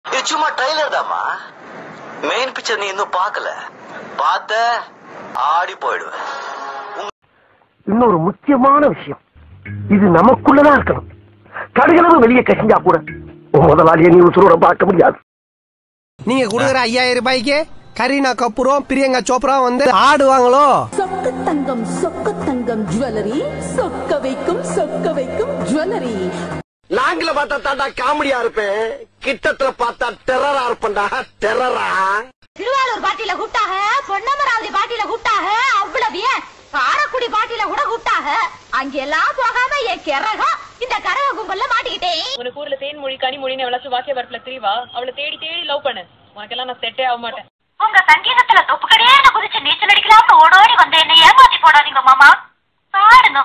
இது சும்மா ட்ரைலர் தாம்மா மெயின் பிக்சர் நீ இன்னும் பார்க்கல பார்த்த ஆடி போயிடுவேன் இன்னொரு முக்கியமான விஷயம் இது நமக்குள்ளதான் இருக்கணும் கடுகளவு வெளியே கசிஞ்சா கூட உன் முதலாளியை நீ உசுரோட பார்க்க முடியாது நீங்க கொடுக்குற ஐயாயிரம் ரூபாய்க்கு கரீனா கபூரும் பிரியங்கா சோப்ரா வந்து ஆடுவாங்களோ சொக்க தங்கம் சொக்க தங்கம் ஜுவல்லரி சொக்க வைக்கும் சொக்க வைக்கும் ஜுவல்லரி நாங்கள பார்த்தா தாண்டா காமெடியா இருப்பேன் கிட்டத்துல பார்த்தா டெரரா இருப்பேன்டா டெரரா திருவாரூர் பாட்டில கூப்பிட்டாக பொன்னமராவதி பாட்டில கூப்பிட்டாக அவ்வளவு ஏன் காரக்குடி பாட்டில கூட கூப்பிட்டாக அங்கெல்லாம் போகாம என் கிறகம் இந்த கரக கும்பல்ல மாட்டிக்கிட்டேன் உனக்கு ஊர்ல தேன்மொழி கனிமொழின்னு எவ்வளவு வாக்கிய வரப்புல தெரியவா அவளை தேடி தேடி லவ் பண்ணு உனக்கெல்லாம் நான் செட்டே ஆக மாட்டேன் உங்க சங்கீதத்துல தொப்புக்கடியே குதிச்சு நீச்சல் அடிக்கலாம்னு ஓடோடி வந்து என்ன ஏமாத்தி போடாதீங்க மாமா பாடுங்க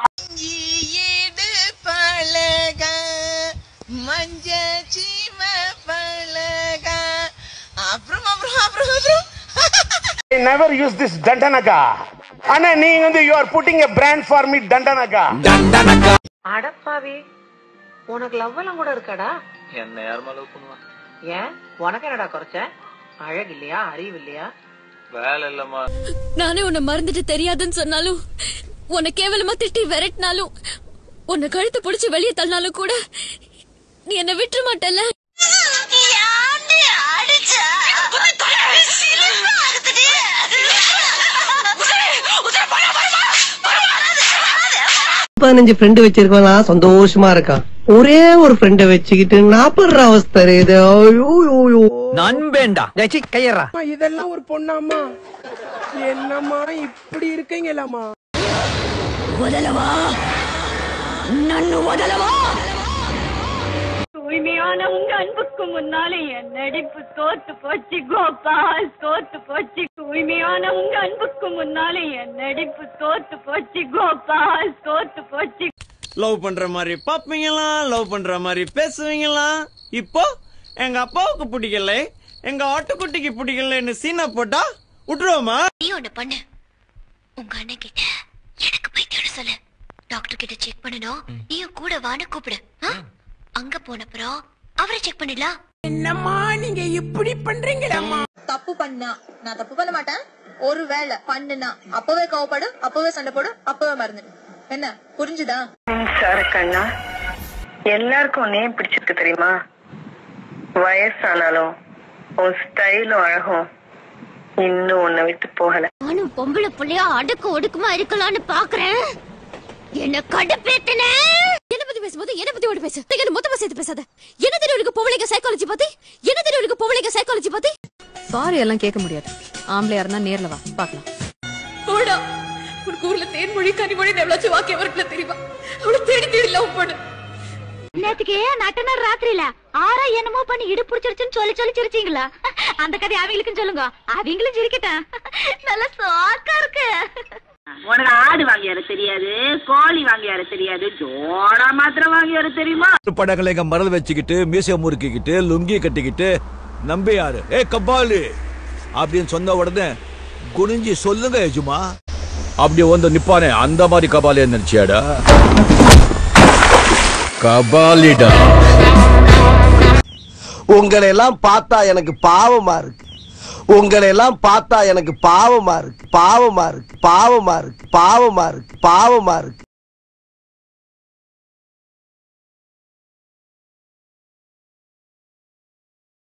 நெவர் யூஸ் திஸ் தண்டனகா ஆனா நீங்க வந்து you are putting a brand for me தண்டனகா அடப்பாவி உனக்கு லவ் எல்லாம் கூட இருக்காடா என்ன யாருமா லவ் பண்ணுவான் ஏன் உனக்கு என்னடா குறைச்ச அழகு இல்லையா அறிவு இல்லையா வேலை இல்லம்மா நானே உன்னை மறந்துட்டு தெரியாதுன்னு சொன்னாலும் உன்னை கேவலமா திட்டி விரட்டினாலும் உன்னை கழுத்து பிடிச்சு வெளியே தள்ளினாலும் கூட நீ என்ன விட்டுற மாட்டல பதினஞ்சு ஃப்ரெண்டு வச்சிருக்கவன் சந்தோஷமா இருக்கான் ஒரே ஒரு ஃப்ரெண்ட வச்சுக்கிட்டு நாப்படுற அவஸ்தை இது ஐயோ, ஐயோ, ஐயோ. நண்பேண்டா டேய், கையறா இதெல்லாம் ஒரு பொண்ணாமா என்னம்மா இப்படி இருக்கீங்களாமா தூய்மையான உங்க அன்புக்கு முன்னாலே என் நடிப்பு தோத்து போச்சு கோபால் தோத்து போச்சு தூய்மையான உங்க அன்புக்கு முன்னாலே என் நடிப்பு தோத்து போச்சு கோபால் தோத்து போச்சு லவ் பண்ற மாதிரி பாப்பீங்களா லவ் பண்ற மாதிரி பேசுவீங்களா இப்போ எங்க அப்பாவுக்கு பிடிக்கல எங்க ஆட்டுக்குட்டிக்கு பிடிக்கலன்னு சீனா போட்டா விட்டுருவோமா நீ ஒண்ணு பண்ணு உங்க அண்ணன் கிட்ட எனக்கு பைத்தியம் சொல்லு டாக்டர் கிட்ட செக் பண்ணனும் நீயும் கூட வான்னு கூப்பிடு ஆ? அங்க போனப்புறம் அவரை செக் பண்ணிடலாம் என்னம்மா நீங்க இப்படி பண்றீங்களா தப்பு பண்ணா நான் தப்பு பண்ண மாட்டேன் ஒருவேளை பண்ணுனா அப்பவே கோவப்படு அப்பவே சண்டை போடு அப்பவே மறந்துடு என்ன புரிஞ்சுதா கண்ணா எல்லாருக்கும் உன்னையே பிடிச்சிருக்கு தெரியுமா வயசானாலும் உன் ஸ்டைலும் அழகும் இன்னும் உன்னை விட்டு போகல நானும் பொம்பளை புள்ளையா அடுக்கு ஒடுக்குமா இருக்கலாம்னு பாக்குறேன் என்ன கடுப்பேத்தன என்ன பத்தி பேசும்போது என்ன பத்தி ஓடி பேசு என்ன மொத்தமா சேர்த்து பேசாத என்ன தெரியும் இருக்கு பொம்பளைங்க சைக்காலஜி பத்தி என்ன தெரியும் இருக்கு பொம்பளைங்க சைக்காலஜி பத்தி சாரி எல்லாம் கேட்க முடியாது ஆம்பளையா இருந்தா நேர்ல வா பாக்கலாம் போடா உனக்கு ஊர்ல தேன்மொழி கனிமொழி எவ்வளவு வாக்கிய வரக்குல தெரியுமா அவளை தேடி தேடி லவ் பண்ணு நேத்துக்கு நட்டனர் ராத்திரியில ஆறா என்னமோ பண்ணி இடு புடிச்சிருச்சுன்னு சொல்லி சொல்லி சிரிச்சீங்களா அந்த கதை அவங்களுக்கும் சொல்லுங்க அவங்களும் சிரிக்கட்டும் நல்ல சாக்கா இருக்கு உனக்கு ஆடு வாங்கியாரு தெரியாது கோழி வாங்கியாரு தெரியாது ஜோடா மாத்திரம் வாங்கியாரு தெரியுமா படங்களை எங்க மரல் வச்சுக்கிட்டு மியூசியம் முறுக்கிக்கிட்டு லுங்கி கட்டிக்கிட்டு நம்பி யாரு ஏ கபாலி அப்படின்னு சொன்ன உடனே குனிஞ்சி சொல்லுங்க எஜுமா அப்படி வந்து நிப்பானே அந்த மாதிரி கபாலியா நினைச்சியாடா கபாலிடா உங்களை எல்லாம் பார்த்தா எனக்கு பாவமா இருக்கு உங்களை எல்லாம் பார்த்தா எனக்கு பாவமா இருக்கு பாவமா இருக்கு பாவமா இருக்கு பாவமா இருக்கு பாவமா இருக்கு